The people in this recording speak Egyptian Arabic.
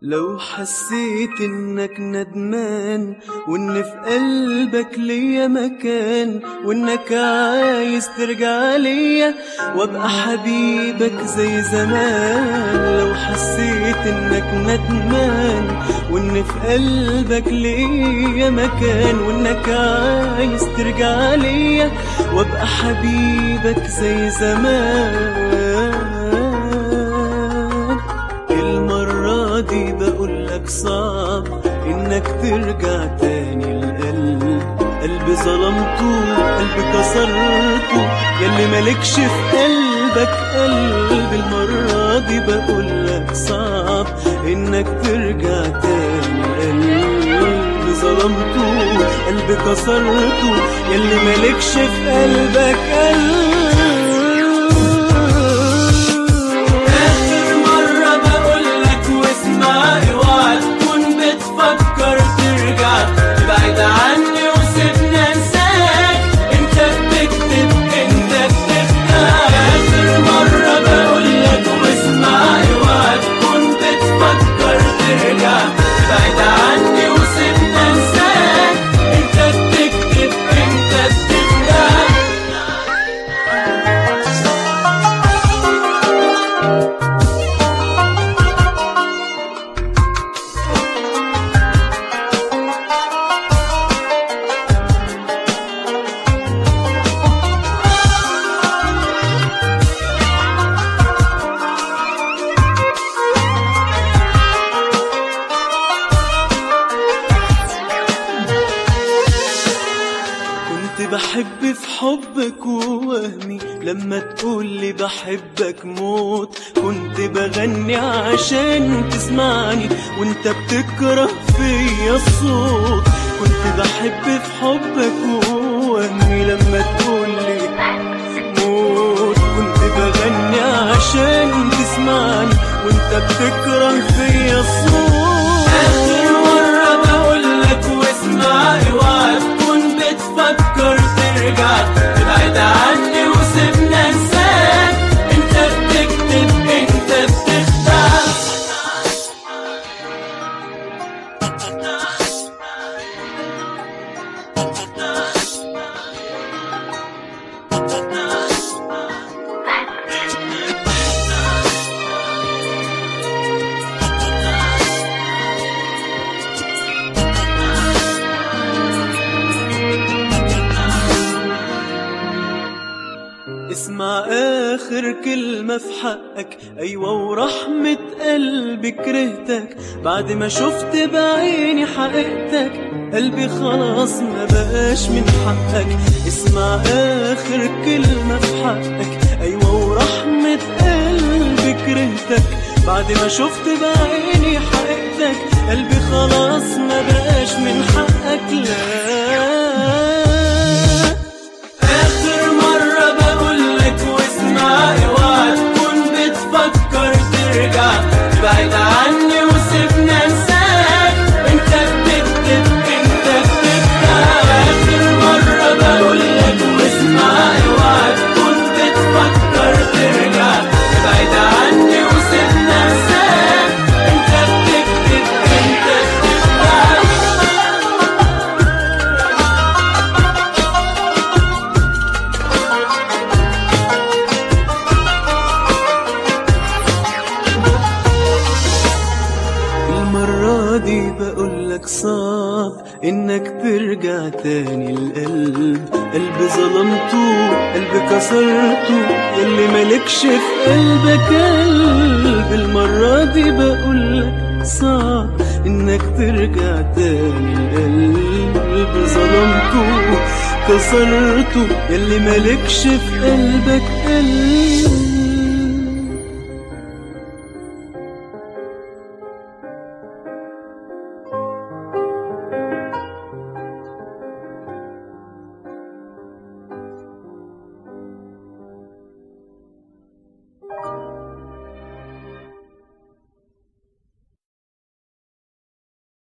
لو حسيت انك ندمان وان في قلبك ليا مكان وانك عايز ترجع ليا وابقى حبيبك زي زمان لو حسيت انك ندمان وان في قلبك ليا مكان وانك عايز ترجع ليا وابقى حبيبك زي زمان المرة دي بقولك صعب انك ترجع تاني القلب قلبي ظلمته قلبي كسرته ياللي مالكش في قلبك قلب المرة دي بقولك صعب انك ترجع تاني قلبي ظلمته قلبي كسرته ياللي مالكش في قلبك قلب آخر مرة بقولك واسمعي اوعى تكون بتفكر ترجع تبعد عني وسيبني انساك انت بتكتب انت بتختار آخر مرة بقولك واسمعي اوعى تكون بتفكر ترجع تبعد عني وسيبني انساك انت بتكتب انت بتختار كنت بحب في حبك ووهمي لما تقولي بحبك موت كنت بغني عشان تسمعني وانت بتكره فيا الصوت كنت بحب في حبك ووهمي لما تقولي موت كنت بغني عشان تسمعني وانت بتكره فيا الصوت آخر مرة بقولك واسمعي اوعى تكون بتفكر ترجع تبعد عني وسيبني انساك انت بتكتب انت بتختار اسمع آخر كلمة في حقك أيوة ورحمة قلبي كرهتك بعد ما شفت بعيني حقيقتك قلبي خلاص ما بقاش من حقك اسمع آخر كلمة في حقك أيوة ورحمة قلبي كرهتك بعد ما شفت بعيني حقيقتك قلبي خلاص ما بقاش من حقك لا آخر مرة بقولك واسمعي اوعى تكون بتفكر ترجع تبعد عني وسيبني انساك انت بتكتب انت بتختار آخر مرة بقولك واسمعي اوعى تكون بتفكر ترجع تبعد عني وسيبني انساك انت بتكتب انت بتختار المرة دي بقولك صعب انك ترجع تاني القلب قلبي ظلمته قلبي كسرته اللي مالكش في قلبك قلب المرة دي بقولك صعب انك ترجع تاني القلب ظلمته كسرته اللي مالكش في قلبك قلب